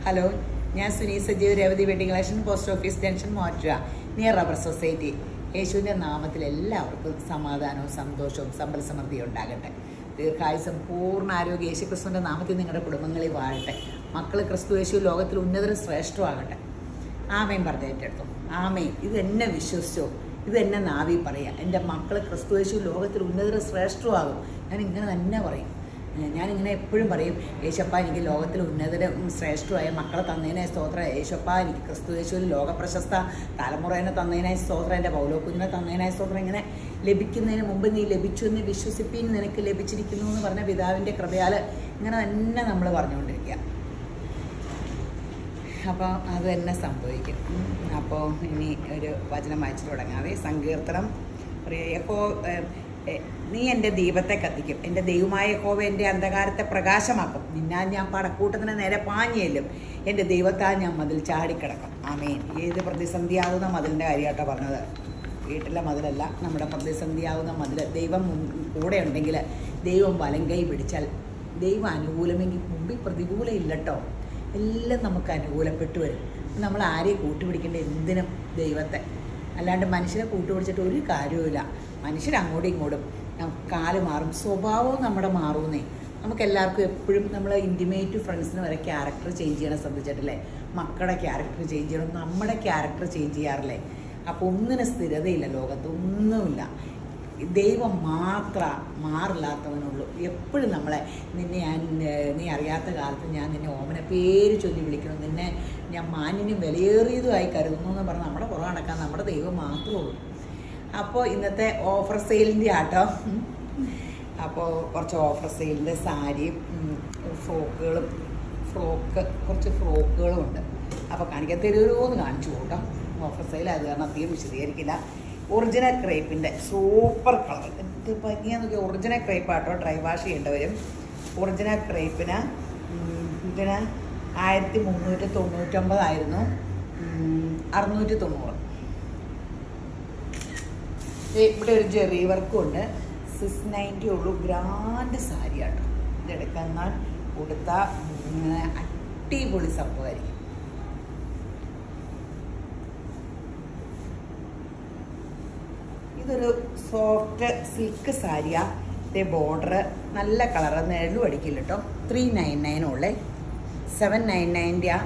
Hello ഞാൻ Suni Sajeev Revathi wedding collection post office junction മോറ്റുക near rubber society യേശുവിൻ്റെ നാമത്തിൽ എല്ലാവർക്കും സമാധാനവും സന്തോഷവും സമ്പൽ സമൃദ്ധിയും ഉണ്ടാകട്ടെ ദീർഘായുസം പൂർണ്ണ ആരോഗ്യ യേശു ക്രിസ്തുവിൻ്റെ നാമത്തിൽ നിങ്ങളുടെ കുടുംബങ്ങളിൽ വാഴട്ടെ മക്കൾ ക്രിസ്തു യേശു ലോകത്തിൽ ഉന്നതരും ശ്രേഷ്ഠമാകട്ടെ ആമയും പറഞ്ഞേറ്റെടുത്തു ആമയും ഇത് എന്നെ വിശ്വസിച്ചോ ഇത് എന്നെ നാവി പറയാം എൻ്റെ മക്കൾ ക്രിസ്തു യേശു ലോകത്തിൽ ഉന്നതരും ശ്രേഷ്ഠമാകും ഞാൻ ഇങ്ങനെ തന്നെ പറയും ഞാനിങ്ങനെ എപ്പോഴും പറയും യേശപ്പ എനിക്ക് ലോകത്തിൽ ഉന്നതരും ശ്രേഷ്ഠമായ മക്കളെ തന്നതിനായി സ്തോത്രം യേശപ്പ എനിക്ക് ക്രിസ്തു യേശുവിൽ ലോക പ്രശസ്ത തലമുറേനെ തന്നതിനായി സ്തോത്രം എൻ്റെ പൗലോ കുഞ്ഞിനെ തന്നതിനായി സ്തോത്രം ഇങ്ങനെ ലഭിക്കുന്നതിന് മുമ്പ് നീ ലഭിച്ചു എന്ന് വിശ്വസിപ്പീൻ നിനക്ക് ലഭിച്ചിരിക്കുന്നു എന്ന് പറഞ്ഞ പിതാവിൻ്റെ കൃപയാൽ ഇങ്ങനെ തന്നെ നമ്മൾ പറഞ്ഞുകൊണ്ടിരിക്കുക അപ്പോൾ അത് തന്നെ സംഭവിക്കും അപ്പോൾ ഇനി ഒരു വചനം വായിച്ചു തുടങ്ങാവേ സങ്കീർത്തനം പ്രിയ യഹോ ഏഹ്, ഏഹ്, നീ എൻ്റെ ദീപത്തെ കത്തിക്കും എൻ്റെ ദൈവമായ യഹോവ എൻ്റെ അന്ധകാരത്തെ പ്രകാശമാക്കും നിന്നാൽ ഞാൻ പടക്കൂട്ടത്തിന് നേരെ പാഞ്ഞേലും എൻ്റെ ദൈവത്താൽ ഞാൻ മതിൽ ചാടിക്കിടക്കും ആമേൻ ഏത് പ്രതിസന്ധിയാകുന്ന മതിലിൻ്റെ കാര്യമായിട്ടോ പറഞ്ഞത് വീട്ടിലെ മതിലല്ല നമ്മുടെ പ്രതിസന്ധിയാകുന്ന മതിൽ ദൈവം മുൻ- കൂടെ ഉണ്ടെങ്കിൽ ദൈവം വലം കൈ പിടിച്ചാൽ ദൈവം അനുകൂലമെങ്കിൽ മുമ്പിൽ പ്രതികൂലം ഇല്ലട്ടോ എല്ലാം നമുക്ക് അനുകൂലപ്പെട്ടു വരും നമ്മൾ ആരെയും കൂട്ടുപിടിക്കേണ്ട എന്തിനും ദൈവത്തെ അല്ലാണ്ട് മനുഷ്യരെ കൂട്ടുപിടിച്ചിട്ട് ഒരു കാര്യവുമില്ല മനുഷ്യർ അങ്ങോട്ടും ഇങ്ങോട്ടും നം- കാല് മാറും സ്വഭാവവും നമ്മുടെ മാറുന്നേ നമുക്ക് എല്ലാവർക്കും എപ്പോഴും നമ്മൾ ഇൻറ്റിമേറ്റ് ഫ്രണ്ട്സിന് വരെ ക്യാരക്ടർ ചേഞ്ച് ചെയ്യണം ശ്രദ്ധിച്ചിട്ടില്ലേ മക്കളുടെ ക്യാരക്ടർ ചേഞ്ച് ചെയ്യണം നമ്മുടെ ക്യാരക്ടർ ചേഞ്ച് ചെയ്യാറില്ലേ അപ്പോൾ ഒന്നിനും സ്ഥിരതയില്ല ലോകത്ത് ഒന്നുമില്ല ദൈവം മാത്രം മാറില്ലാത്തവനുള്ളൂ എപ്പോഴും നമ്മളെ നിന്നെ ഞാൻ ഏഹ്, നീ അറിയാത്ത കാലത്ത് ഞാൻ നിന്നെ ഓമന പേര് ചൊല്ലി വിളിക്കണം നിന്നെ ഞാൻ മാന്യനും വിലയേറിയതുമായി കരുതുന്നു എന്ന് പറഞ്ഞ് നമ്മുടെ പുറം നടക്കാൻ നമ്മുടെ ദൈവം മാത്രമേ ഉള്ളൂ അപ്പോൾ ഇന്നത്തെ ഓഫർ സെയിലിൻ്റെ ആട്ടോ അപ്പോൾ കുറച്ച് ഓഫർ സെയിലിൻ്റെ സാരിയും ഉം, ഫ്രോക്കുകളും ഫ്രോക്ക് കുറച്ച് ഫ്രോക്കുകളും ഉണ്ട് അപ്പോൾ കാണിക്കാൻ തരുമോന്ന് കാണിച്ചു കൂട്ടാം ഓഫർ സെയിൽ അത് കാരണം അധികം വിശദീകരിക്കില്ല ഒറിജിനൽ ക്രേപ്പിൻ്റെ സൂപ്പർ കളർ എന്ത് ഭംഗിയാന്ന് നോക്കി ഒറിജിനൽ ക്രേപ്പ് ആട്ടോ ഡ്രൈ വാഷ് ചെയ്യേണ്ടവരും ഒറിജിനൽ ക്രേപ്പിന് ഉം, ഇതിന് ആയിരത്തി മുന്നൂറ്റി തൊണ്ണൂറ്റൊമ്പതായിരുന്നു ഉം, അറുന്നൂറ്റി തൊണ്ണൂറ് ദേ ഇവിടെ ഒരു ജെറി വർക്കും ഉണ്ട് സിക്സ് നയൻറ്റി ഉള്ളൂ ഗ്രാൻഡ് സാരി ആട്ടോ ഇതെടുക്കാൻ കൊടുത്ത ഇങ്ങനെ അടിപൊളി സംഭവമായിരിക്കും ഇതൊരു സോഫ്റ്റ് സിൽക്ക് സാരിയാ ഇതേ ബോർഡർ നല്ല കളറ് നിഴലും അടിക്കില്ല കേട്ടോ ത്രീ നയൻ നയൻ ഉള്ളേ സെവൻ നയൻ നയൻറ്റിയാ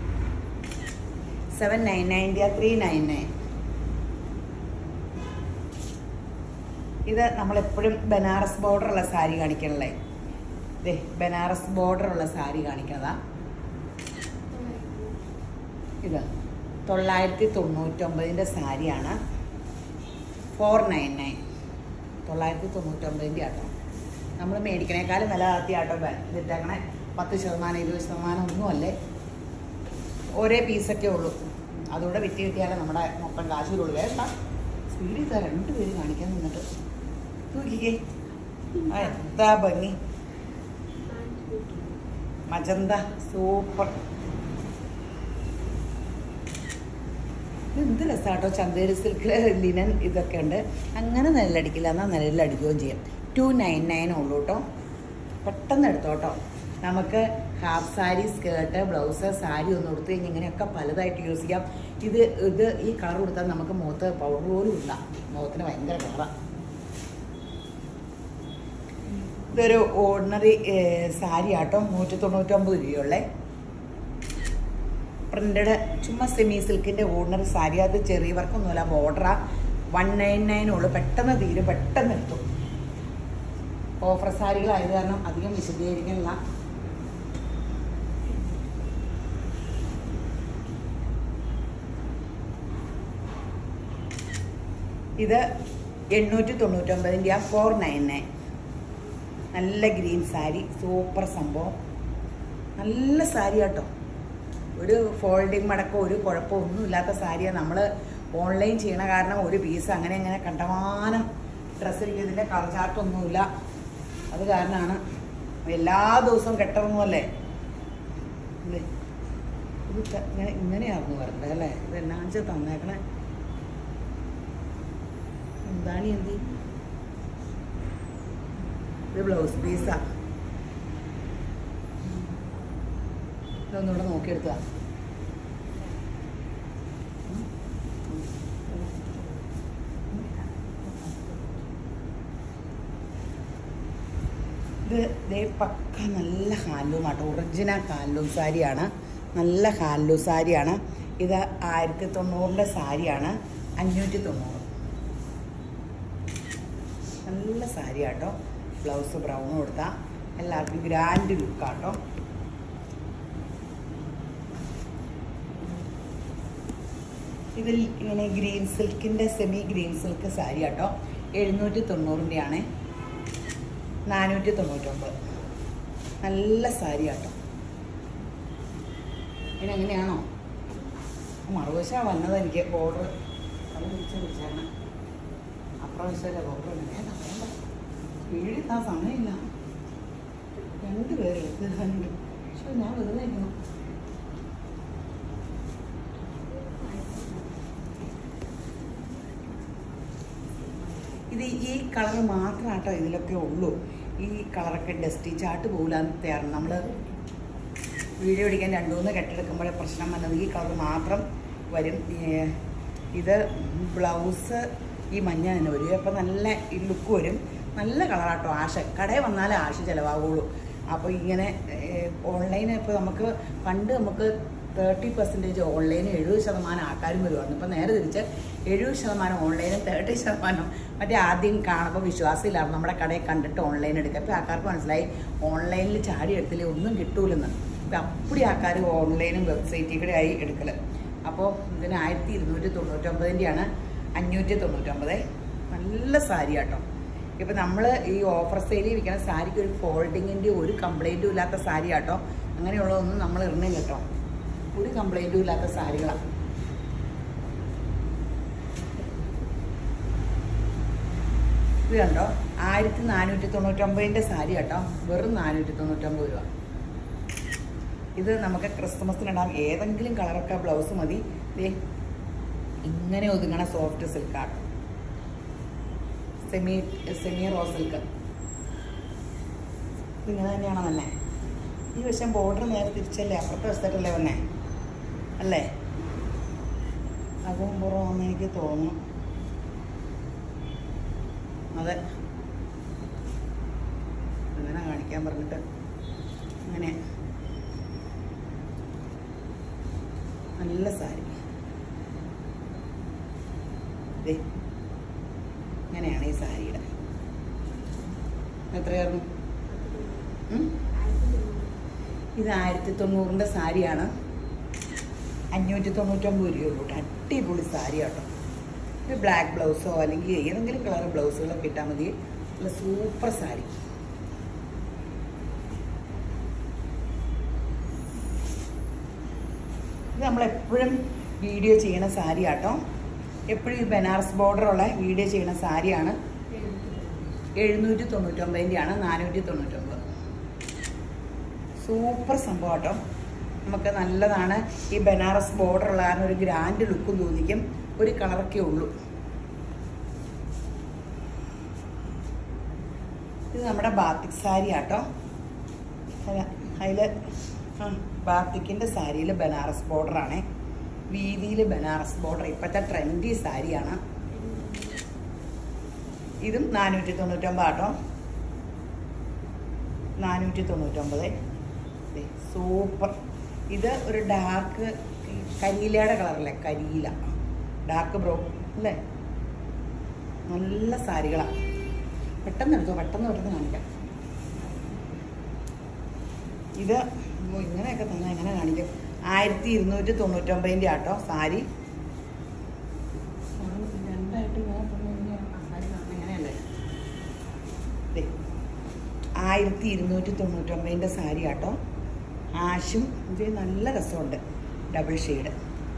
സെവൻ നയൻ നയൻറ്റിയാ ത്രീ നയൻ നയൻ ഇത് നമ്മളെപ്പോഴും ബനാറസ് ബോർഡർ ഉള്ള സാരി കാണിക്കണല്ലേ ദേ ബനാറസ് ബോർഡർ ഉള്ള സാരി കാണിക്കണതാ ഇത് തൊള്ളായിരത്തി തൊണ്ണൂറ്റൊമ്പതിൻ്റെ സാരിയാണ് ഫോർ നയൻ നയൻ തൊള്ളായിരത്തി തൊണ്ണൂറ്റൊമ്പതിൻ്റെ ആട്ടോ നമ്മൾ മേടിക്കണേക്കാളും വില ആദ്യ ആട്ടോ ഇതിട്ടേക്കണേ പത്ത് ശതമാനം ഇരുപത് ശതമാനം ഒന്നുമല്ലേ ഒരേ പീസൊക്കെ ഉള്ളൂ അതുകൂടെ വിറ്റ് കിട്ടിയാലേ നമ്മുടെ മൊത്തം കാശ് ഉള്ളൂ വേണ്ട സ്പീഡിൽ ഇതാ രണ്ട് പേര് കാണിക്കാൻ നിന്നിട്ട് നോക്കിക്കേ ആ, എന്താ ഭംഗി മജന്ത സൂപ്പർ എന്ത് രസമാട്ടോ ചന്തേരി സിൽക്കിൽ ലിനൻ ഇതൊക്കെ ഉണ്ട് അങ്ങനെ നെല്ലടിക്കില്ല എന്നാൽ നെല്ലടിക്കുകയും ചെയ്യും ടു നയൻ നയൻ ഉള്ളൂ കേട്ടോ പെട്ടെന്ന് എടുത്തോട്ടോ നമുക്ക് half sari skirt blouse sari ഒന്നും കൊടുത്തു കഴിഞ്ഞാൽ ഇങ്ങനെയൊക്കെ പലതായിട്ട് യൂസ് ചെയ്യാം ഇത് ഇത് ഈ കളർ കൊടുത്താൽ നമുക്ക് മുഖത്ത് പൗഡർ പോലും ഇല്ല മുഖത്തിന് ഭയങ്കര കളറാണ് ഇതൊരു ഓർഡിനറി സാരി ആട്ടോ നൂറ്റി തൊണ്ണൂറ്റൊമ്പത് രൂപയുള്ളേ പ്രിന്റഡ് ചുമ്മാ സെമി സിൽക്കിന്റെ ഓർഡിനറി സാരി അത് ചെറിയ വർക്കൊന്നുമല്ല ബോർഡറാ വൺ നയൻ നയൻ ഉള്ളു പെട്ടെന്ന് തീരും പെട്ടെന്ന് എത്തും ഓഫർ സാരികളായത് കാരണം അധികം വിശദീകരിക്കണില്ല ഇത് എണ്ണൂറ്റി തൊണ്ണൂറ്റൊമ്പതിൻ്റെ ആ ഫോർ നയൻ നയൻ നല്ല ഗ്രീൻ സാരി സൂപ്പർ സംഭവം നല്ല സാരി കേട്ടോ ഒരു ഫോൾഡിങ് മടക്കോ ഒരു കുഴപ്പമോ ഒന്നും ഇല്ലാത്ത സാരിയാണ് നമ്മൾ ഓൺലൈൻ ചെയ്യണ കാരണം ഒരു പീസ് അങ്ങനെ അങ്ങനെ കണ്ടമാനം ഡ്രസ്സ് ഇതിൻ്റെ കളർ ചാർട്ടൊന്നുമില്ല അത് കാരണമാണ് എല്ലാ ദിവസവും കെട്ടറൊന്നുമല്ലേ ഇല്ലേ? ഇത് ക- ഇങ്ങനെ ഇങ്ങനെയായിരുന്നു വരണ്ടേ അല്ലേ ഇത് എന്നാ വെച്ചാൽ തന്നേക്കണേ എന്താണ് എന്തി ഇത് ബ്ലൗസ് പീസാ ഇതൊന്നുകൂടെ നോക്കിയെടുത്തതാ ഇത് ദേ പക്ക നല്ല ഹാൻഡ്ലൂം ആട്ടോ ഒറിജിനൽ ഹാൻഡ്ലൂം സാരിയാണ് നല്ല ഹാൻഡ്ലൂം സാരിയാണ് ഇത് ആയിരത്തി തൊണ്ണൂറിൻ്റെ സാരിയാണ് അഞ്ഞൂറ്റി തൊണ്ണൂറ് നല്ല സാരി ആട്ടോ ബ്ലൗസ് ബ്രൗൺ കൊടുത്താൽ എല്ലാവർക്കും ഗ്രാൻഡ് ലുക്കാട്ടോ ഇതിൽ ഇങ്ങനെ ഗ്രീൻ സിൽക്കിൻ്റെ സെമി ഗ്രീൻ സിൽക്ക് സാരി ആട്ടോ എഴുന്നൂറ്റി തൊണ്ണൂറിൻ്റെയാണ് നാനൂറ്റി തൊണ്ണൂറ്റൊമ്പത് നല്ല സാരി ആട്ടോ ഇതിനെങ്ങനെയാണോ മറുവശ വന്നത് എനിക്ക് ബോർഡർ അത് വിളിച്ച് വിളിച്ചാണ് അപ്രാവശ്യമല്ലേ ബോർഡർ എങ്ങനെയാണ് വീട് ആ സമയമില്ല രണ്ട് പേര് എടുത്തിടാനുണ്ട് പക്ഷെ ഞാൻ വെറുതെ ഇരിക്കണം ഇത് ഈ കളർ മാത്രമാട്ടോ ഇതിലൊക്കെ ഉള്ളൂ ഈ കളറൊക്കെ ഡസ്റ്റി ചാട്ട് പോകില്ലാന്ന് തയ്യാറാണ് നമ്മൾ വീഡിയോ പിടിക്കാൻ രണ്ടു മൂന്ന് കെട്ടെടുക്കുമ്പോഴേ പ്രശ്നം വന്നത് ഈ കളർ മാത്രം വരും ഏ, ഇത് ബ്ലൗസ് ഈ മഞ്ഞ തന്നെ വരും അപ്പോൾ നല്ല ഈ ലുക്ക് വരും നല്ല കളറാട്ടോ ആശ കടയിൽ വന്നാലേ ആശ ചിലവാകുള്ളൂ അപ്പോൾ ഇങ്ങനെ ഓൺലൈൻ ഇപ്പോൾ നമുക്ക് പണ്ട് നമുക്ക് തേർട്ടി പെർസെൻറ്റേജ് ഓൺലൈൻ എഴുപത് ശതമാനം ആൾക്കാരും വരുമായിരുന്നു ഇപ്പം നേരെ തിരിച്ച് എഴുപത് ശതമാനം ഓൺലൈനും തേർട്ടി ശതമാനം മറ്റേ ആദ്യം കാണുമ്പോൾ വിശ്വാസമില്ലായിരുന്നു നമ്മുടെ കടയിൽ കണ്ടിട്ട് ഓൺലൈൻ എടുക്കുക ഇപ്പോൾ ആൾക്കാർക്ക് മനസ്സിലായി ഓൺലൈനിൽ ചാടി എടുത്തില്ലേ ഒന്നും കിട്ടൂലെന്ന് ഇപ്പം അപ്പടി ആൾക്കാർ ഓൺലൈനും വെബ്സൈറ്റിൽ കൂടെ ആയി എടുക്കൽ അപ്പോൾ ഇതിന് ആയിരത്തി ഇരുന്നൂറ്റി തൊണ്ണൂറ്റൊമ്പതിൻ്റെയാണ് അഞ്ഞൂറ്റി തൊണ്ണൂറ്റൊമ്പത് നല്ല സാരി കേട്ടോ ഇപ്പം നമ്മൾ ഈ ഓഫർ സെയിലിൽ വിൽക്കുന്ന സാരിക്ക് ഒരു ഫോൾഡിങ്ങിൻ്റെ ഒരു കംപ്ലൈൻറ്റും ഇല്ലാത്ത സാരി കേട്ടോ അങ്ങനെയുള്ളതൊന്നും നമ്മൾ ഇടണം കേട്ടോ ഒരു കംപ്ലൈൻറ്റും ഇല്ലാത്ത സാരികളാണ് ഇത് കണ്ടോ ആയിരത്തി നാനൂറ്റി തൊണ്ണൂറ്റൊമ്പതിൻ്റെ സാരി കേട്ടോ വെറും നാനൂറ്റി തൊണ്ണൂറ്റൊമ്പത് രൂപ ഇത് നമുക്ക് ക്രിസ്മസിനിടാം ഏതെങ്കിലും കളറൊക്കെ ബ്ലൗസ് മതി ദേ ഇങ്ങനെ ഒതുങ്ങണ സോഫ്റ്റ് സിൽക്കാണ് സെമി സെമി റോ സിൽക്ക് ഇങ്ങനെ തന്നെയാണോ തന്നെ ഈ വശം ബോർഡർ നേരെ തിരിച്ചല്ലേ അപ്പുറത്തെ വശത്തല്ലേ വന്നേ അല്ലേ അതും പുറമെന്ന് എനിക്ക് തോന്നുന്നു അതെ അങ്ങനെ കാണിക്കാൻ പറഞ്ഞിട്ട് അങ്ങനെ നല്ല സാരി ദേ ഇങ്ങനെയാണ് ഈ സാരിയുടെ എത്രയായിരുന്നു ഉം? ഇത് ആയിരത്തി തൊണ്ണൂറിൻ്റെ സാരിയാണ് അഞ്ഞൂറ്റി തൊണ്ണൂറ്റൊമ്പത് രൂപയുള്ളൂ കേട്ടോ അടിപൊളി സാരി കേട്ടോ ഇത് ബ്ലാക്ക് ബ്ലൗസോ അല്ലെങ്കിൽ ഏതെങ്കിലും കളർ ബ്ലൗസുകളൊക്കെ ഇട്ടാൽ മതി നല്ല സൂപ്പർ സാരി ഇത് നമ്മളെപ്പോഴും വീഡിയോ ചെയ്യണ സാരി ആട്ടോ എപ്പോഴും ഈ ബനാറസ് ബോർഡറുള്ള വീഡിയോ ചെയ്യണ സാരിയാണ് എഴുന്നൂറ്റി തൊണ്ണൂറ്റൊമ്പതിൻ്റെയാണ് നാനൂറ്റി തൊണ്ണൂറ്റൊമ്പത് സൂപ്പർ സംഭവം കേട്ടോ നമുക്ക് നല്ലതാണ് ഈ ബനാറസ് ബോർഡർ ഉള്ള കാരണം ഒരു ഗ്രാൻഡ് ലുക്കും തോന്നിക്കും ഒരു കളറൊക്കെ ഉള്ളൂ ഇത് നമ്മുടെ ബാത്തിക് സാരി ആട്ടോ അതിൽ ആ ബാത്തിക്കിൻ്റെ സാരിയിൽ ബനാറസ് ബോർഡറാണേ വീതിയിൽ ബനാറസ് ബോർഡർ ഇപ്പോഴത്തെ ട്രെൻഡി സാരിയാണ് ഇതും നാനൂറ്റി തൊണ്ണൂറ്റൊമ്പത് ആട്ടോ നാനൂറ്റി തൊണ്ണൂറ്റൊമ്പത് ദേ, സൂപ്പർ ഇത് ഒരു ഡാർക്ക് കരിയിലയുടെ കളറല്ലേ കരിയില ഡാർക്ക് ബ്രൗൺ അല്ലേ നല്ല സാരികളാണ് പെട്ടെന്ന് എടുത്തോ പെട്ടെന്ന് പെട്ടെന്ന് കാണിക്കാം ഇത് ഓ, ഇങ്ങനെയൊക്കെ തന്നെ എങ്ങനെ കാണിക്കും ആയിരത്തി ഇരുന്നൂറ്റി തൊണ്ണൂറ്റൊമ്പതിൻ്റെ ആട്ടോ സാരി രണ്ടായിട്ട് ഇങ്ങനെ തന്നു കഴിഞ്ഞാൽ ആ സാരി കാണുന്നത് ഇങ്ങനെയല്ലേ ദേ, ആയിരത്തി ഇരുന്നൂറ്റി തൊണ്ണൂറ്റൊമ്പതിൻ്റെ സാരി ആട്ടോ ആഷും ഇത് നല്ല രസമുണ്ട് ഡബിൾ ഷെയ്ഡ്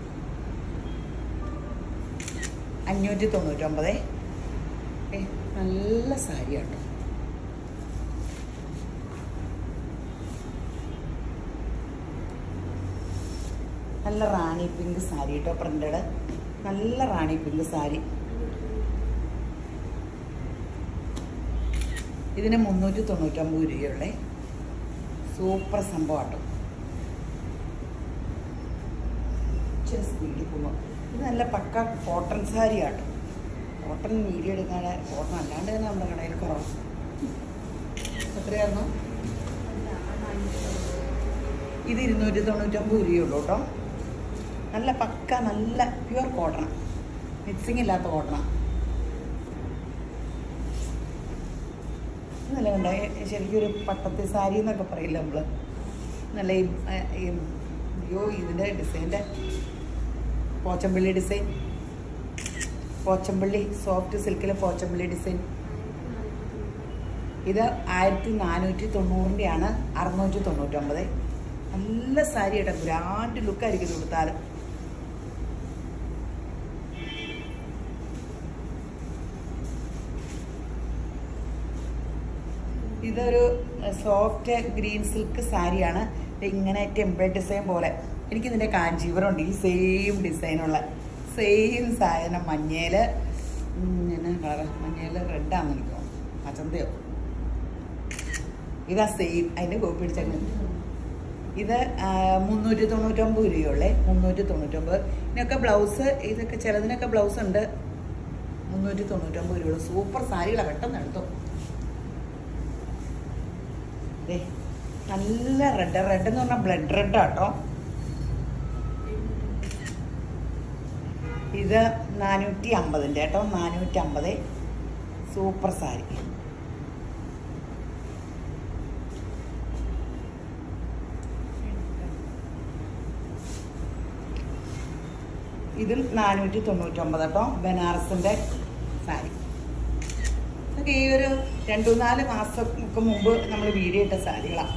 അഞ്ഞൂറ്റി തൊണ്ണൂറ്റൊമ്പത് ഏ നല്ല സാരി ആട്ടോ നല്ല റാണി പിങ്ക് സാരി കേട്ടോ പ്രിന്റഡ് നല്ല റാണി പിങ്ക് സാരി ഇതിന് മുന്നൂറ്റി തൊണ്ണൂറ്റൊമ്പത് രൂപയുള്ളേ സൂപ്പർ സംഭവം കേട്ടോ ഇച്ചിരി സ്പീഡിൽ പോകുമ്പോൾ ഇത് നല്ല പക്ക കോട്ടൺ സാരിയാട്ടോ കോട്ടൺ വീഡിയോ എടുക്കാതെ കോട്ടൺ അല്ലാണ്ട് തന്നെ നമ്മുടെ കടയിൽ കുറവാണ് എത്രയായിരുന്നു ഇത് ഇരുന്നൂറ്റി തൊണ്ണൂറ്റൊമ്പത് രൂപയുള്ളൂ കേട്ടോ നല്ല പക്ക നല്ല പ്യുവർ കോട്ടൺ മിക്സിങ് ഇല്ലാത്ത കോട്ടണ നല്ല കണ്ട ശരിക്കും ഒരു പട്ടത്തി സാരി എന്നൊക്കെ പറയില്ല നമ്മൾ നല്ല ഈ ഈ അയ്യോ ഇതിൻ്റെ ഡിസൈൻ്റെ പോച്ചമ്പള്ളി ഡിസൈൻ പോച്ചമ്പള്ളി സോഫ്റ്റ് സിൽക്കിലെ പോച്ചമ്പള്ളി ഡിസൈൻ ഇത് ആയിരത്തി നാനൂറ്റി തൊണ്ണൂറിൻ്റെയാണ് അറുന്നൂറ്റി തൊണ്ണൂറ്റൊമ്പത് നല്ല സാരി കേട്ടോ ഗ്രാൻഡ് ലുക്കായിരിക്കും ഇത് കൊടുത്താൽ ഇതൊരു സോഫ്റ്റ് ഗ്രീൻ സിൽക്ക് സാരിയാണ് ഇത് ഇങ്ങനെ ടെമ്പിൾ ഡിസൈൻ പോലെ എനിക്കിതിൻ്റെ കാഞ്ചീപുരം ഉണ്ട് ഈ സെയിം ഡിസൈനുള്ള സെയിം സാധനം മഞ്ഞേല് എന്നാ കളറ് മഞ്ഞേല് റെഡാണെന്ന് എനിക്ക് തോന്നുന്നു മച്ചന്തയോ ഇതാ സെയിം അതിൻ്റെ കോപ്പി അടിച്ചങ്ങനെ ഇത് ആ, മുന്നൂറ്റി തൊണ്ണൂറ്റൊമ്പത് രൂപയുള്ളേ മുന്നൂറ്റി തൊണ്ണൂറ്റൊമ്പത് ഇതിനൊക്കെ ബ്ലൗസ് ഇതൊക്കെ ചിലതിനൊക്കെ ബ്ലൗസ് ഉണ്ട് മുന്നൂറ്റി തൊണ്ണൂറ്റൊമ്പത് രൂപയുള്ള സൂപ്പർ സാരികളാണ് പെട്ടെന്ന് എടുത്തു ദേ, നല്ല റെഡ് റെഡ് എന്ന് പറഞ്ഞാൽ ബ്ലഡ് റെഡ് ആട്ടോ ഇത് നാനൂറ്റി അമ്പതിൻ്റെ കേട്ടോ നാനൂറ്റി അമ്പത് സൂപ്പർ സാരി ഇതും നാനൂറ്റി തൊണ്ണൂറ്റൊമ്പത് കേട്ടോ ബനാറസിൻ്റെ സാരി ഇതൊക്കെ ഈ ഒരു രണ്ടു നാല് മാസമൊക്കെ മുമ്പ് നമ്മൾ വീഡിയോ ഇട്ട സാരികളാണ്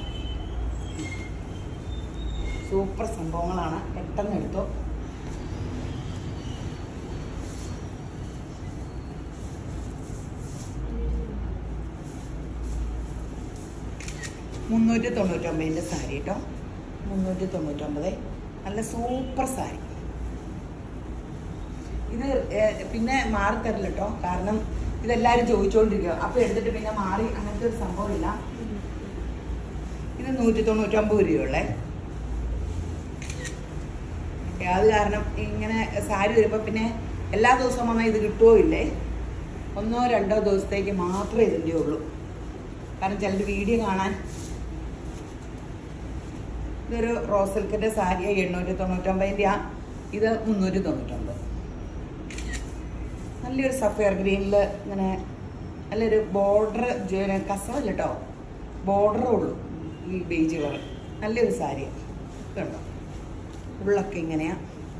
സൂപ്പർ സംഭവങ്ങളാണ് പെട്ടെന്ന് എടുത്തു മുന്നൂറ്റി തൊണ്ണൂറ്റൊമ്പതിൻ്റെ സാരി കേട്ടോ മുന്നൂറ്റി തൊണ്ണൂറ്റൊമ്പത് നല്ല സൂപ്പർ സാരി ഇത് ഏഹ്, പിന്നെ മാറി തരില്ല കേട്ടോ കാരണം ഇതെല്ലാവരും ചോദിച്ചുകൊണ്ടിരിക്കുക അപ്പോൾ എടുത്തിട്ട് പിന്നെ മാറി അങ്ങനത്തെ ഒരു സംഭവമില്ല ഇത് നൂറ്റി തൊണ്ണൂറ്റൊമ്പത് രൂപയുള്ളേ അത് കാരണം ഇങ്ങനെ സാരി വരുമ്പോൾ പിന്നെ എല്ലാ ദിവസവും വന്നാൽ ഇത് കിട്ടുമോ ഇല്ലേ ഒന്നോ രണ്ടോ ദിവസത്തേക്ക് മാത്രമേ ഇതിൻ്റെ ഉള്ളൂ കാരണം ചിലർ വീഡിയോ കാണാൻ ഇതൊരു റോസ് സിൽക്കിൻ്റെ സാരി എണ്ണൂറ്റി തൊണ്ണൂറ്റൊമ്പതിൻ്റെ ആ ഇത് മുന്നൂറ്റി തൊണ്ണൂറ്റൊമ്പത് നല്ലൊരു സഫയർ ഗ്രീനിൽ ഇങ്ങനെ നല്ലൊരു ബോർഡർ കസവല്ല കേട്ടോ ബോർഡറേ ഉള്ളൂ ഈ ബേജ് കളർ നല്ലൊരു സാരി ഇതുണ്ടോ ഉള്ളൊക്കെ ഇങ്ങനെയാ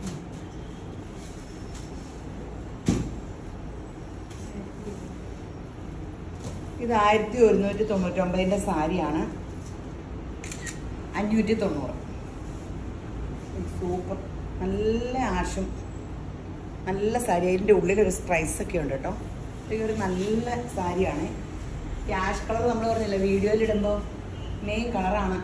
ഇത് ആയിരത്തി ഒരുന്നൂറ്റി തൊണ്ണൂറ്റൊമ്പതിൻ്റെ സാരിയാണ് അഞ്ഞൂറ്റി തൊണ്ണൂറ് സൂപ്പർ നല്ല ആശം നല്ല സാരി അതിൻ്റെ ഉള്ളിലൊരു സ്ട്രൈസ് ഒക്കെ ഉണ്ട് കേട്ടോ ഈ ഒരു നല്ല സാരിയാണ് ക്യാഷ് കളർ നമ്മൾ പറഞ്ഞില്ല വീഡിയോയിൽ ഇടുമ്പോൾ മെയിൻ കളറാണ്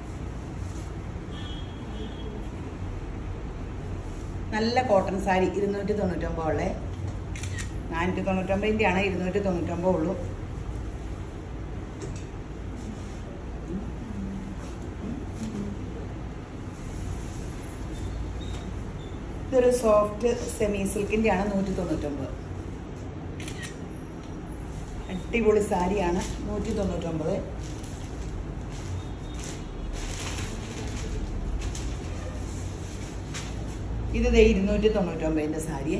നല്ല കോട്ടൺ സാരി ഇരുന്നൂറ്റി തൊണ്ണൂറ്റൊമ്പത് ഉള്ളേ നാനൂറ്റി തൊണ്ണൂറ്റൊമ്പതിൻ്റെ ആണ് ഇരുന്നൂറ്റി തൊണ്ണൂറ്റൊമ്പത് ഉള്ളൂ ഇതൊരു സോഫ്റ്റ് സെമി സിൽക്കിൻ്റെ ആണ് നൂറ്റി തൊണ്ണൂറ്റൊമ്പത് അടിപൊളി സാരിയാണ് നൂറ്റി തൊണ്ണൂറ്റൊമ്പത് ഇത് ദേ ഇരുന്നൂറ്റി തൊണ്ണൂറ്റൊമ്പതിൻ്റെ സാരി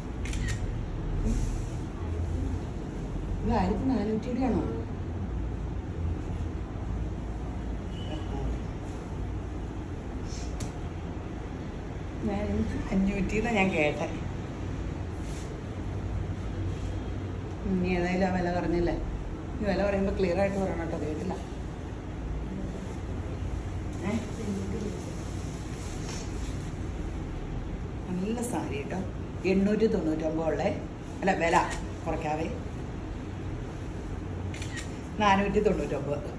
ഇത് ആയിരത്തി നാനൂറ്റിയുടെ ആണോ ഞാൻ അഞ്ഞൂറ്റിന്ന് ഞാൻ കേട്ടെ ഇനി ഏതായാലും ആ വില പറഞ്ഞില്ലേ ഈ വില പറയുമ്പോൾ ക്ലിയർ ആയിട്ട് പറയണം കേട്ടോ കേട്ടില്ല ഏ നല്ല സാരി കേട്ടോ എണ്ണൂറ്റി തൊണ്ണൂറ്റൊമ്പത് ഉള്ളേ അല്ല വില കുറയ്ക്കാവേ നാനൂറ്റി തൊണ്ണൂറ്റൊമ്പത്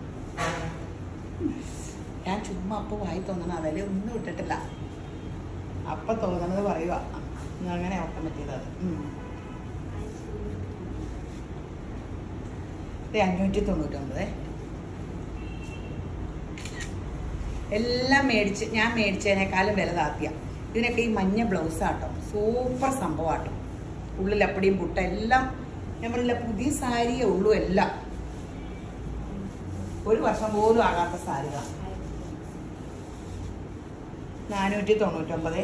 ഞാൻ ചുമ്മാ അപ്പോൾ വായി തോന്നണം ആ വില ഒന്നും ഇട്ടിട്ടില്ല അപ്പം തോന്നണത് പറയുക അങ്ങനെ ഓർക്കാൻ പറ്റിയത് അത് ഉം. ഇത് അഞ്ഞൂറ്റി തൊണ്ണൂറ്റൊമ്പത് എല്ലാം മേടിച്ച് ഞാൻ മേടിച്ചതിനേക്കാളും വില താത്തിയ ഇതിനൊക്കെ ഈ മഞ്ഞ ബ്ലൗസാട്ടോ സൂപ്പർ സംഭവമാട്ടോ ഉള്ളിൽ അപ്പടിയും പുട്ട എല്ലാം നമ്മളില്ല പുതിയ സാരിയേ ഉള്ളൂ എല്ലാം ഒരു വർഷം പോലും ആകാത്ത സാരിക നാനൂറ്റി തൊണ്ണൂറ്റൊമ്പത്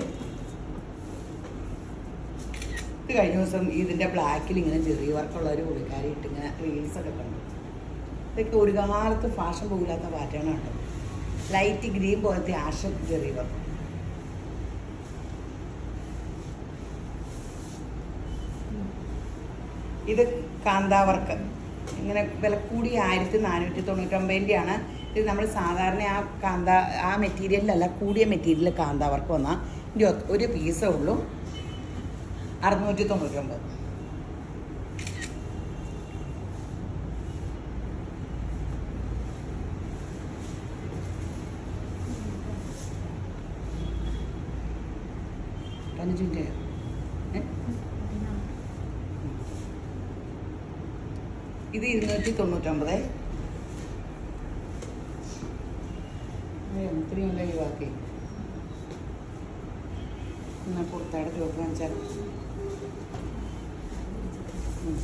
ഇത് കഴിഞ്ഞ ദിവസം ഇതിന്റെ ബ്ലാക്കിൽ ഇങ്ങനെ ചെറിയ വർക്കുള്ള ഒരു പുള്ളിക്കാരി ഇട്ട് ഇങ്ങനെ റീൽസ് ഒക്കെ കണ്ടു ഇതൊക്കെ ഒരു കാലത്ത് ഫാഷൻ പോകില്ലാത്ത പാറ്റേൺ ഉണ്ട് ലൈറ്റ് ഗ്രീൻ പോലത്തെ ആഷൻ ചെറിയ വർക്ക് ഇത് കാന്താവർക്ക് ഇങ്ങനെ വില കൂടി ആയിരത്തി നാനൂറ്റി തൊണ്ണൂറ്റൊമ്പതിൻ്റെയാണ് ഇത് നമ്മൾ സാധാരണ ആ കാന്ത ആ മെറ്റീരിയലിലല്ല കൂടിയ മെറ്റീരിയൽ കാന്താവർക്ക് വന്നാൽ ഇതിൻ്റെ ഒ- ഒരു പീസേ ഉള്ളൂ അറുന്നൂറ്റി തൊണ്ണൂറ്റൊമ്പത് പതിനഞ്ച് മിനിറ്റ് ഏ ഇത് ഇരുന്നൂറ്റി തൊണ്ണൂറ്റൊമ്പത് ഇത്രയും ഉള്ള ഒഴിവാക്കി എന്നാ പുറത്താടെ ചോപ്പ് കാണിച്ചാൽ ഉം.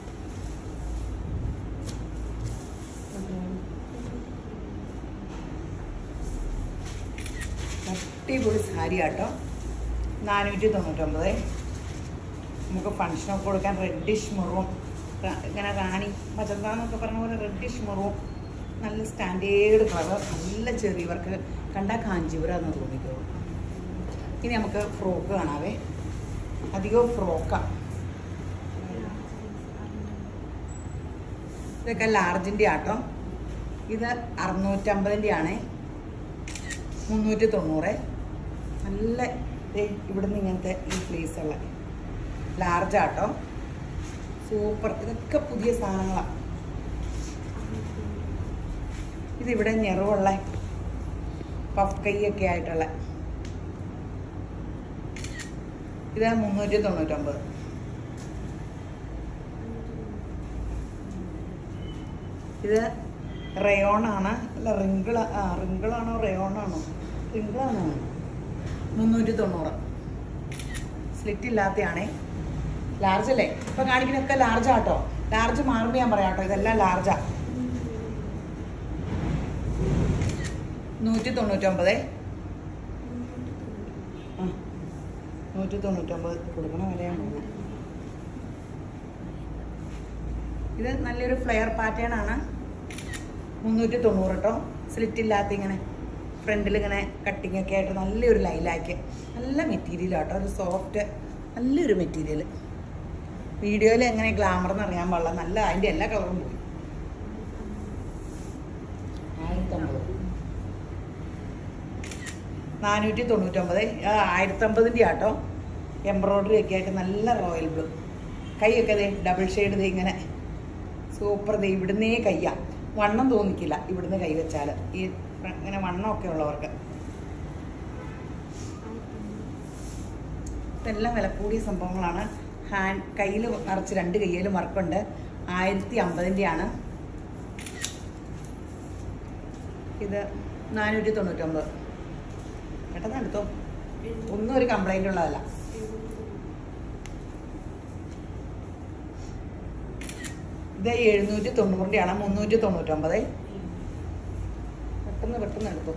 അടിപൊളി സാരി ആട്ടോ നാനൂറ്റി തൊണ്ണൂറ്റൊമ്പത് നമുക്ക് ഫങ്ഷനൊക്കെ കൊടുക്കാൻ റെഡിഷ് മുറും ക- ഇങ്ങനെ റാണി മജന്ത എന്നൊക്കെ പറഞ്ഞ പോലെ റെഡിഷ് മുറും നല്ല സ്റ്റാൻഡേർഡ് കളർ നല്ല ചെറിയ വർക്ക് കണ്ടാൽ കാഞ്ചീപുരം എന്ന് തോന്നിക്കോ ഇനി നമുക്ക് ഫ്രോക്ക് കാണാവേ അധികവും ഫ്രോക്കാണ് ഇതൊക്കെ ലാർജിൻ്റെ ആട്ടോ ഇത് അറുന്നൂറ്റമ്പതിൻ്റെ ആണ് മുന്നൂറ്റി തൊണ്ണൂറ് നല്ല ദേ ഇവിടുന്ന് ഇങ്ങനത്തെ ഈ ഫ്ലീസുള്ള ലാർജ് ആട്ടോ സൂപ്പർ ഇതൊക്കെ പുതിയ സാധനങ്ങളാണ് ഇതിവിടെ ഞെറുവുള്ള പഫ് കൈയൊക്കെ ആയിട്ടുള്ള ഇത് മുന്നൂറ്റി തൊണ്ണൂറ്റൊമ്പത് ഇത് റയോൺ ആണ് അല്ല റിങ്കിൾ ആ റിങ്കിളാണോ റയോൺ ആണോ റിങ്കിളാണോ മുന്നൂറ്റി തൊണ്ണൂറ് സ്ലിറ്റ് ഇല്ലാത്തയാണേ ലാർജ് അല്ലേ ഇപ്പൊ കാണിക്കുന്നൊക്കെ ലാർജ് ആട്ടോ ലാർജ് മാറുമ്പോൾ ഞാൻ പറയാം കേട്ടോ ഇതെല്ലാം ലാർജാ നൂറ്റി തൊണ്ണൂറ്റൊമ്പത് ആ നൂറ്റി തൊണ്ണൂറ്റൊമ്പത് കൊടുക്കണ വിലയാണ് തോന്നുന്നത്. ഇത് നല്ലൊരു ഫ്ലെയർ പാറ്റേൺ ആണ് മുന്നൂറ്റി തൊണ്ണൂറ് കേട്ടോ സ്ലിറ്റ് ഇല്ലാത്ത ഇങ്ങനെ ഫ്രണ്ടിൽ ഇങ്ങനെ കട്ടിങ് ഒക്കെ ആയിട്ട് നല്ലൊരു ലൈലാക്ക് നല്ല മെറ്റീരിയൽ കേട്ടോ ഒരു സോഫ്റ്റ് നല്ലൊരു മെറ്റീരിയൽ വീഡിയോയിൽ എങ്ങനെ ഗ്ലാമർ എന്ന് അറിയാൻ പാടില്ല നല്ല അതിൻ്റെ എല്ലാ കളറും പോയി ആയിരത്തമ്പത് നാനൂറ്റി തൊണ്ണൂറ്റൊമ്പത് ആയിരത്തമ്പതിൻ്റെ ആട്ടോ എംബ്രോയ്ഡറി ഒക്കെ ആയിട്ട് നല്ല റോയൽ ബ്ലൂ കൈയൊക്കെ ദേ ഡബിൾ ഷെയ്ഡ് ദേ ഇങ്ങനെ സൂപ്പർ ദേ ഇവിടുന്നേ കയ്യാ വണ്ണം തോന്നിക്കില്ല ഇവിടുന്ന് കൈ വെച്ചാൽ ഈ ഫ്ര- ഇങ്ങനെ വണ്ണമൊക്കെ ഉള്ളവർക്ക് ഇതെല്ലാം വില കൂടിയ സംഭവങ്ങളാണ് ഹാൻഡ് കയ്യിൽ നിറച്ച് രണ്ട് കയ്യിലും വർക്കുണ്ട് ആയിരത്തി അമ്പതിൻ്റെയാണ് ഇത് നാനൂറ്റി തൊണ്ണൂറ്റൊമ്പത് പെട്ടെന്ന് എടുത്തോ ഒന്നും ഒരു കംപ്ലൈൻ്റ് ഉള്ളതല്ല ഇത് എഴുന്നൂറ്റി തൊണ്ണൂറിൻ്റെ ആണ് മുന്നൂറ്റി തൊണ്ണൂറ്റൊമ്പത് പെട്ടെന്ന് പെട്ടെന്ന് എടുത്തു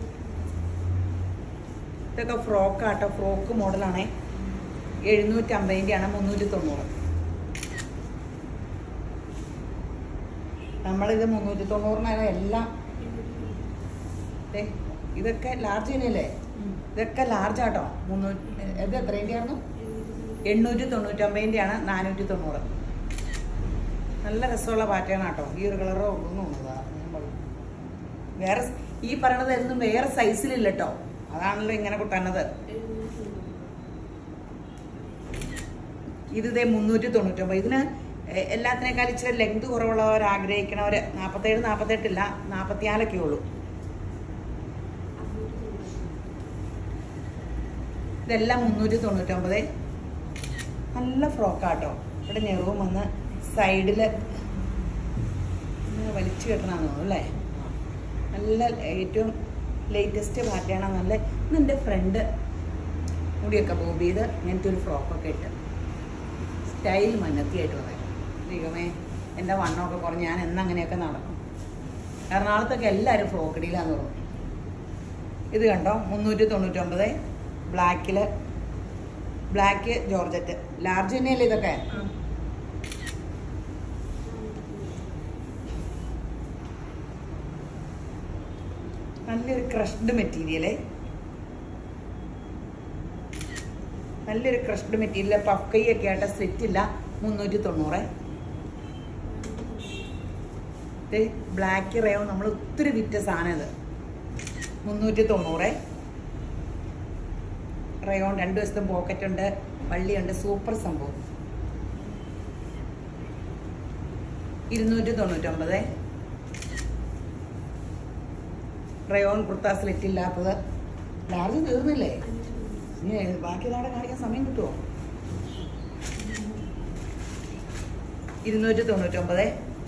ഇതൊക്കെ ഫ്രോക്ക് ആട്ടോ ഫ്രോക്ക് മോഡലാണേ എഴുന്നൂറ്റി അമ്പതിൻ്റെ ആണ് മുന്നൂറ്റി തൊണ്ണൂറ് നമ്മളിത് മുന്നൂറ്റി തൊണ്ണൂറിനാണ് എല്ലാം ദേ, ഇതൊക്കെ ലാർജ് തന്നെയല്ലേ ഇതൊക്കെ ലാർജ് ആട്ടോ മുന്നൂറ്റി ഇത് എത്രേൻ്റെ ആയിരുന്നു എണ്ണൂറ്റി തൊണ്ണൂറ്റൊമ്പതിൻ്റെ ആണ് നാനൂറ്റി തൊണ്ണൂറ് നല്ല രസമുള്ള പാറ്റേൺ ആട്ടോ ഈ ഒരു കളറോ ഒന്നും ഉള്ളതാ ഞാൻ പറഞ്ഞു. വേറെ സ്- ഈ പറയണത് എന്നും വേറെ സൈസിലില്ല കേട്ടോ അതാണല്ലോ ഇങ്ങനെ തന്നത് ഇത് ഇതേ മുന്നൂറ്റി തൊണ്ണൂറ്റൊമ്പത് ഇതിന് എ- എല്ലാത്തിനേക്കാൾ ഇച്ചിരി ലെങ്ത് കുറവുള്ളവർ ആഗ്രഹിക്കണവർ നാൽപ്പത്തേഴ് നാൽപ്പത്തെട്ടില്ല നാൽപ്പത്തിനാലൊക്കെ ഉള്ളൂ ഇതെല്ലാം മുന്നൂറ്റി തൊണ്ണൂറ്റൊമ്പത് നല്ല ഫ്രോക്കാട്ടോ ഇവിടെ നെറുവും വന്ന് സൈഡിൽ വലിച്ചു കെട്ടണമെന്ന് തോന്നുന്നു അല്ലേ നല്ല ഏറ്റവും ലേറ്റസ്റ്റ് പാറ്റേണാണ് നല്ല ഇന്ന് എൻ്റെ ഫ്രണ്ട് മുടിയൊക്കെ ബോബ് ചെയ്ത് ഇങ്ങനത്തെ ഒരു ഫ്രോക്കൊക്കെ ഇട്ട് സ്റ്റൈൽ മന്നത്തിയായിട്ട് പറയാം ദൈവമേ എൻ്റെ വണ്ണമൊക്കെ കുറഞ്ഞ് ഞാൻ എന്നങ്ങനെയൊക്കെ നടക്കും എറണാകുളത്തൊക്കെ എല്ലാവരും ഫ്രോക്ക് ഡീലാന്ന് പറഞ്ഞു ഇത് കണ്ടോ മുന്നൂറ്റി തൊണ്ണൂറ്റൊമ്പത് ബ്ലാക്കിൽ ബ്ലാക്ക് ജോർജറ്റ് ലാർജ് തന്നെയല്ലേ ഇതൊക്കെ നല്ലൊരു ക്രഷ്ഡ് മെറ്റീരിയല് നല്ലൊരു ക്രഷ്ഡ് മെറ്റീരിയൽ പഫ് കൈ ഒക്കെ ആയിട്ട് സെറ്റ് ഇല്ല മുന്നൂറ്റി തൊണ്ണൂറ് ബ്ലാക്ക് റയോ നമ്മൾ ഒത്തിരി വിറ്റ സാധനം ഇത് മുന്നൂറ്റി തൊണ്ണൂറ് റയോൺ രണ്ട് ദിവസത്തെ പോക്കറ്റ് ഉണ്ട് വള്ളിയുണ്ട് സൂപ്പർ സംഭവം ഇരുന്നൂറ്റി തൊണ്ണൂറ്റൊമ്പത് റയോൺ കുർത്ത സ്ലിറ്റ് ഇല്ലാത്തത് ലാർജ് തീർന്നില്ലേ ഇനി ബാക്കി നാടെ കാണിക്കാൻ സമയം കിട്ടുമോ ഇരുന്നൂറ്റി തൊണ്ണൂറ്റൊമ്പത്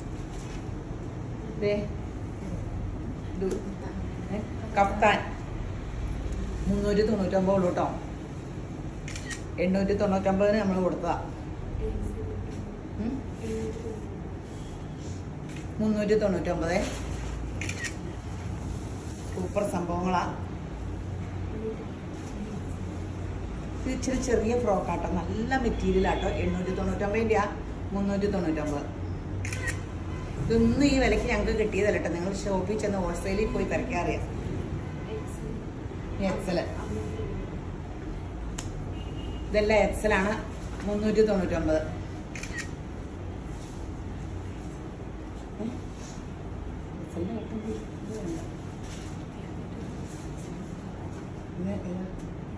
ദേ ഇത് ഏ, കഫ്താൻ മുന്നൂറ്റി തൊണ്ണൂറ്റൊമ്പത് ഉള്ളൂ കേട്ടോ എണ്ണൂറ്റി തൊണ്ണൂറ്റൊമ്പതിന് നമ്മൾ കൊടുത്തതാ ഉം? മുന്നൂറ്റി തൊണ്ണൂറ്റൊമ്പത് സൂപ്പർ സംഭവങ്ങളാ ഇത് ഇച്ചിരി ചെറിയ ഫ്രോക്കാട്ടോ നല്ല മെറ്റീരിയൽ ആട്ടോ എണ്ണൂറ്റി തൊണ്ണൂറ്റൊമ്പതിൻ്റെ ആ മുന്നൂറ്റി തൊണ്ണൂറ്റൊമ്പത് ഇതൊന്നും ഈ വിലയ്ക്ക് ഞങ്ങൾക്ക് കിട്ടിയതല്ല കേട്ടോ നിങ്ങൾ ഷോപ്പിൽ ചെന്ന് ഹോൾസെയിലിൽ പോയി തിരക്കാറിയാം എക്സൽ ഇതെല്ലാം എക്സലാണ് മുന്നൂറ്റി തൊണ്ണൂറ്റൊമ്പത് ഉം. എക്സലിന്റെ ഐറ്റം ഇത് വേണ്ട. ഇത് ഇത്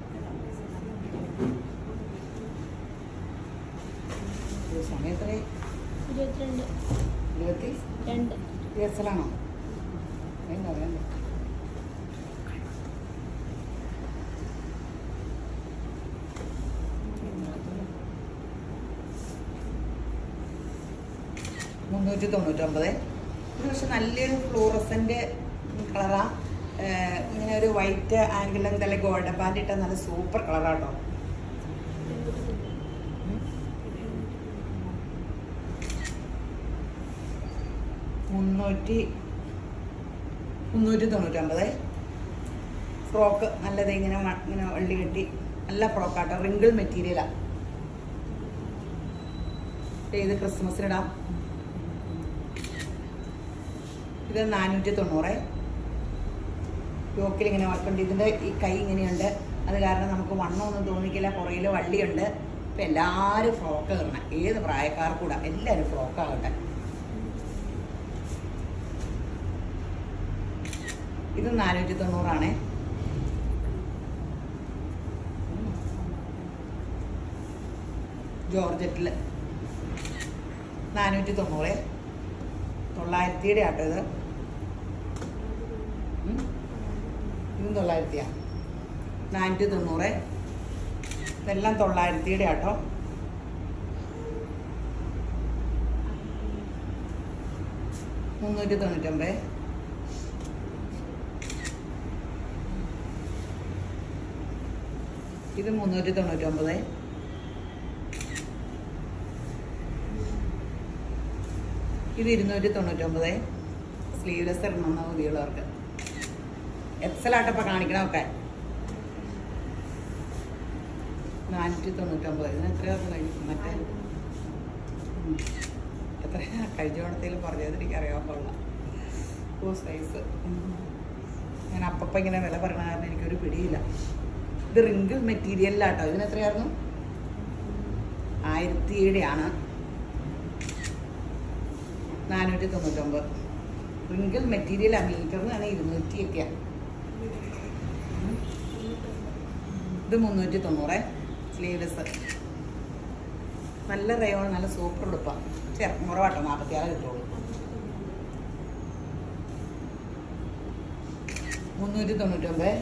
ഇത് സമയം എത്രയായി? ഇരുപത്തിരണ്ട് ഇരുപത്തി രണ്ട് എക്സലാണോ വേണ്ട വേണ്ട മുന്നൂറ്റി തൊണ്ണൂറ്റൊമ്പത് ഇത് പക്ഷെ നല്ലൊരു ഫ്ലൂറസൻ്റ് കളറാ ഇങ്ങനെ ഒരു വൈറ്റ് ആംഗിൾ എന്തായാലും ഗോൾഡൻ പാൻറ് ഇട്ട നല്ല സൂപ്പർ കളറാട്ടോ മുന്നൂറ്റി മുന്നൂറ്റി തൊണ്ണൂറ്റൊമ്പത് ഫ്രോക്ക് നല്ലത് ഇങ്ങനെ മ- ഇങ്ങനെ വള്ളി കെട്ടി നല്ല ഫ്രോക്കാട്ടോ റിങ്കിൾ മെറ്റീരിയലാണ് ഇത് ക്രിസ്മസിനിടാം ഇത് നാനൂറ്റി തൊണ്ണൂറ് യോക്കിൽ ഇങ്ങനെ വർക്കുണ്ട് ഇതിൻ്റെ ഈ കൈ ഇങ്ങനെയുണ്ട് അത് കാരണം നമുക്ക് വണ്ണമൊന്നും തോന്നിക്കില്ല പുറകിൽ വള്ളിയുണ്ട് ഇപ്പം എല്ലാവരും ഫ്രോക്ക് ഇടണം ഏത് പ്രായക്കാർക്കൂടെ എല്ലാവരും ഫ്രോക്കാകട്ടെ ഇത് നാനൂറ്റി തൊണ്ണൂറാണേ ജോർജറ്റിൽ നാനൂറ്റി തൊണ്ണൂറ് തൊള്ളായിരത്തിയുടെ ആട്ടോ ഇത് ഉം. ഇതും തൊള്ളായിരത്തിയാ നാനൂറ്റി തൊണ്ണൂറ് ഇതെല്ലാം തൊള്ളായിരത്തിയുടെ ആട്ടോ മുന്നൂറ്റി തൊണ്ണൂറ്റൊമ്പത് ഇത് മുന്നൂറ്റി തൊണ്ണൂറ്റൊമ്പത് ഇത് ഇരുന്നൂറ്റി തൊണ്ണൂറ്റൊമ്പത് സ്ലീവ്ലെസ് ഇടണമെന്ന മതിയുള്ളവർക്ക് എക്സലാട്ടപ്പോൾ കാണിക്കണമൊക്കെ നാനൂറ്റി തൊണ്ണൂറ്റൊമ്പത് ഇതിന് എത്രയാണ് കഴിഞ്ഞു മറ്റേ ഉം. എത്രയാ കഴിഞ്ഞ ഓണത്തിൽ പറഞ്ഞത് എനിക്ക് അറിയാൻ പാടില്ല ഓ സൈസ് ഞാൻ അപ്പം ഇങ്ങനെ വില പറയണ കാരണം എനിക്കൊരു പിടിയില്ല ഇത് റിങ്കിൾ മെറ്റീരിയലിലാട്ടോ ഇതിന് എത്രയായിരുന്നു ആയിരത്തിയുടെ ആണ് നാനൂറ്റി തൊണ്ണൂറ്റൊമ്പത് റിങ്കിൾ മെറ്റീരിയൽ ആ മീറ്ററിനാണ് ഇരുന്നൂറ്റിയൊക്കെയാണ് ഇത് മുന്നൂറ്റി തൊണ്ണൂറ് സ്ലീവ്ലെസ് നല്ല റയോൺ നല്ല സൂപ്പർ ഉടുപ്പാണ് ചെറുപ്പം കുറവാട്ടോ നാൽപ്പത്തിയാറ് കിട്ടുള്ളൂ മുന്നൂറ്റി തൊണ്ണൂറ്റൊമ്പത്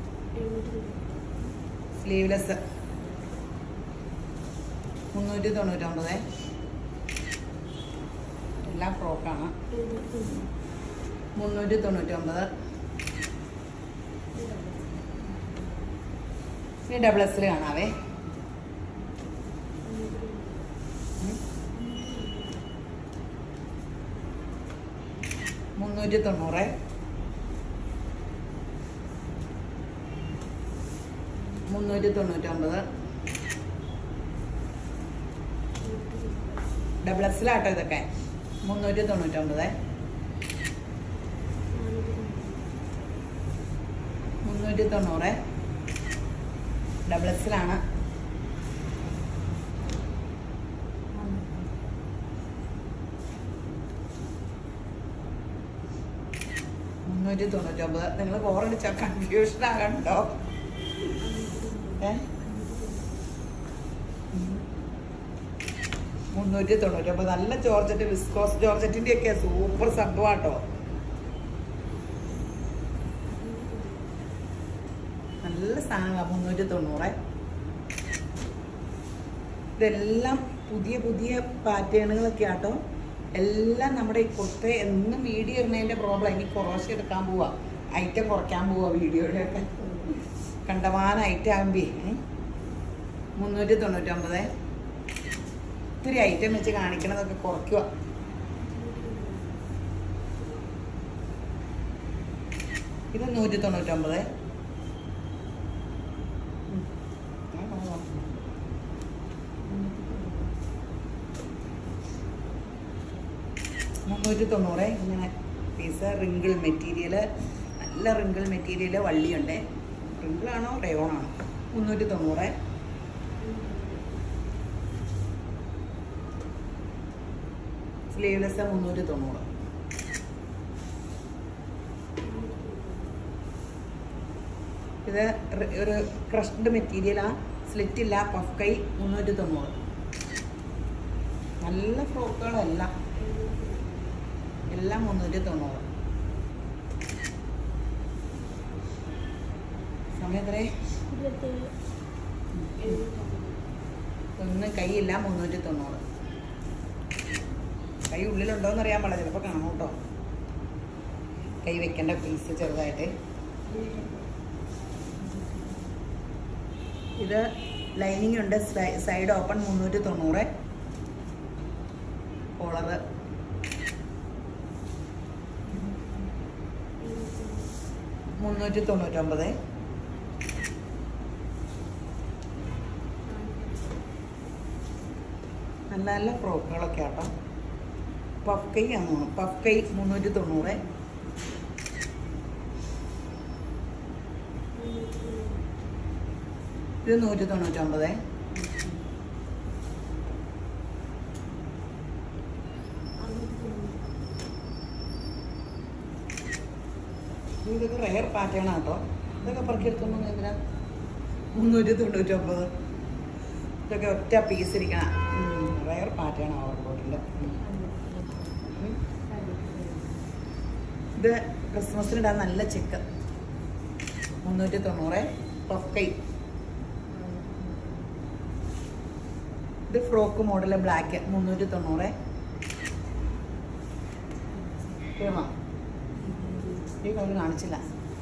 സ്ലീവ്ലെസ് മുന്നൂറ്റി തൊണ്ണൂറ്റൊമ്പത് എല്ലാം ഫ്രോക്കാണ് മുന്നൂറ്റി തൊണ്ണൂറ്റൊമ്പത് ഇനി ഡബിൾ എക്സിൽ കാണാവേ ഉം. മുന്നൂറ്റി തൊണ്ണൂറ് മുന്നൂറ്റി തൊണ്ണൂറ്റൊമ്പത് ഡബിൾ എക്സിലാട്ടോ ഇതൊക്കെ മുന്നൂറ്റി തൊണ്ണൂറ്റൊമ്പത് മുന്നൂറ്റി തൊണ്ണൂറ് ഡബിൾ എക്സിലാണ് മുന്നൂറ്റി തൊണ്ണൂറ്റൊമ്പത് നിങ്ങൾ ബോറടിച്ച കൺഫ്യൂഷൻ ആകണ്ടോ ഏ മുന്നൂറ്റി തൊണ്ണൂറ്റൊമ്പത് നല്ല ജോർജറ്റ് വിസ്കോസ് ജോർജറ്റിന്റെ ഒക്കെ സൂപ്പർ സംഭവമാട്ടോ നല്ല സാധനമാണ് മുന്നൂറ്റി തൊണ്ണൂറ് ഇതെല്ലാം പുതിയ പുതിയ പാറ്റേണുകളൊക്കെ ആട്ടോ എല്ലാം നമ്മുടെ ഈ കുർത്ത എന്നും വീഡിയോ ഇടുന്നതിന്റെ പ്രോബ്ലം ഇനി കുറച്ച് എടുക്കാൻ പോവാ ഐറ്റം കുറയ്ക്കാൻ പോവാ വീഡിയോയിലൊക്കെ കണ്ടമാന ഐറ്റം ആകുമ്പേ മുന്നൂറ്റി തൊണ്ണൂറ്റൊമ്പത് ഇത്തിരി ഐറ്റം വെച്ച് കാണിക്കണതൊക്കെ കുറയ്ക്കുക ഇത് നൂറ്റി തൊണ്ണൂറ്റൊമ്പത് ഉം. ആ, ആ, ആ. മുന്നൂറ്റി തൊണ്ണൂറ് ഇങ്ങനെ പീസ് റിങ്കിൾ മെറ്റീരിയൽ നല്ല റിങ്കിൾ മെറ്റീരിയൽ വള്ളിയുണ്ട് റിങ്കിളാണോ റയോണാണോ മുന്നൂറ്റി തൊണ്ണൂറ് സ്ലീവ്ലെസ് മുന്നൂറ്റി തൊണ്ണൂറ് ഇത് റി- ഒരു ക്രഷ്ഡ് മെറ്റീരിയലാ സ്ലിറ്റ് ഇല്ല പഫ് കൈ മുന്നൂറ്റി തൊണ്ണൂറ് നല്ല ഫ്രോക്കുകളെല്ലാം എല്ലാം മുന്നൂറ്റി തൊണ്ണൂറ് സമയം എത്രേ ഒന്ന് കൈയില്ല മുന്നൂറ്റി തൊണ്ണൂറ് കൈ ഉള്ളിലുണ്ടോയെന്ന് അറിയാൻ പാടില്ല ചിലപ്പോൾ കാണും കേട്ടോ കൈ വെക്കേണ്ട പീസ് ചെറുതായിട്ട് ഇത് ലൈനിങ് ഉണ്ട് സൈഡ് ഓപ്പൺ മുന്നൂറ്റി തൊണ്ണൂറ് കോളറ് മുന്നൂറ്റി തൊണ്ണൂറ്റൊമ്പത് നല്ല നല്ല ഫ്രോക്കുകളൊക്കെ ആട്ടോ പഫ് കൈ ആണ് തോന്നുന്നു പഫ് കൈ മുന്നൂറ്റി തൊണ്ണൂറ് ഇത് നൂറ്റി തൊണ്ണൂറ്റൊമ്പത് ഇതൊക്കെ റെയർ പാറ്റേൺ ആട്ടോ ഇതൊക്കെ പറക്കിയെടുത്തോണ്ട് എന്തിനാ മുന്നൂറ്റി തൊണ്ണൂറ്റൊമ്പത് ഇതൊക്കെ ഒറ്റ പീസ് ഇരിക്കണ റെയർ പാറ്റേൺ ആണ് കോട്ടിൻ്റെ ഇത് ക്രിസ്മസിനിടാൻ നല്ല ചെക്ക് മുന്നൂറ്റി തൊണ്ണൂറ് പഫ് കൈ ഇത് ഫ്രോക്ക് മോഡൽ ബ്ലാക്ക് മുന്നൂറ്റി തൊണ്ണൂറ് കേമാ ഈ കളർ കാണിച്ചില്ല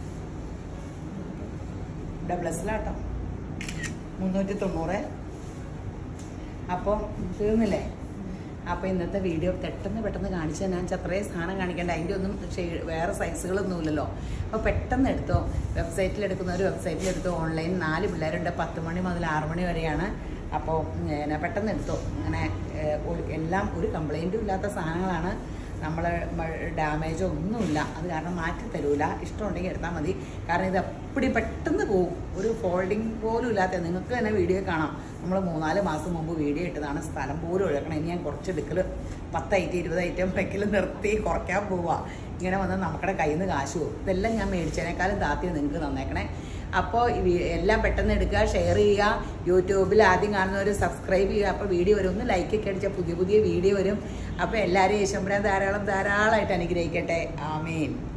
ഡബിൾ എസിലാട്ടോ മുന്നൂറ്റി തൊണ്ണൂറ് അപ്പോൾ തീർന്നില്ലേ അപ്പോൾ ഇന്നത്തെ വീഡിയോ പെട്ടെന്ന് പെട്ടെന്ന് കാണിച്ചു ഞാൻ അത്രയും സാധനം കാണിക്കേണ്ട അതിൻ്റെ ഒന്നും ഷെയ്ഡ് വേറെ സൈസുകളൊന്നും ഇല്ലല്ലോ അപ്പോൾ പെട്ടെന്ന് എടുത്തോ വെബ്സൈറ്റിൽ എടുക്കുന്ന ഒരു വെബ്സൈറ്റിൽ എടുത്തോ ഓൺലൈൻ നാല് പിള്ളേരുണ്ട് പത്ത് മണി മുതൽ ആറ് മണി വരെയാണ് അപ്പോൾ പിന്നെ പെട്ടെന്ന് എടുത്തോ അങ്ങനെ ഏഹ്, ഒരു- എല്ലാം ഒരു കംപ്ലൈൻറ്റും ഇല്ലാത്ത സാധനങ്ങളാണ് നമ്മൾ ഡാമേജോ ഒന്നുമില്ല അത് കാരണം മാറ്റി തരൂല ഇഷ്ടമുണ്ടെങ്കിൽ എടുത്താൽ മതി കാരണം ഇത് അപ്പടി പെട്ടെന്ന് പോകും ഒരു ഫോൾഡിങ് പോലും ഇല്ലാത്ത നിങ്ങൾക്ക് തന്നെ വീഡിയോ കാണാം നമ്മൾ മൂന്നാല് മാസം മുമ്പ് വീഡിയോ ഇട്ടതാണ് സ്ഥലം പോലും ഒഴുകണം ഇനി ഞാൻ കുറച്ചെടുക്കൽ പത്ത് ഐറ്റം ഇരുപത് ഐറ്റം വെക്കൽ നിർത്തി കുറയ്ക്കാൻ പോവുക ഇങ്ങനെ വന്ന് നമ്മുടെ കയ്യിൽ നിന്ന് കാശ് പോകും ഇതെല്ലാം ഞാൻ മേടിച്ചതിനേക്കാളും താത്തി നിങ്ങൾക്ക് തന്നേക്കണേ അപ്പോൾ ഈ വി- എല്ലാം പെട്ടെന്ന് എടുക്കുക ഷെയർ ചെയ്യുക യൂട്യൂബിൽ ആദ്യം കാണുന്നവർ സബ്സ്ക്രൈബ് ചെയ്യുക അപ്പോൾ വീഡിയോ വരും ഒന്ന് ലൈക്കൊക്കെ അടിച്ചാൽ പുതിയ പുതിയ വീഡിയോ വരും അപ്പോൾ എല്ലാവരെയും യേശമ്പരാൻ ധാരാളം ധാരാളമായിട്ട് അനുഗ്രഹിക്കട്ടെ ആമേൻ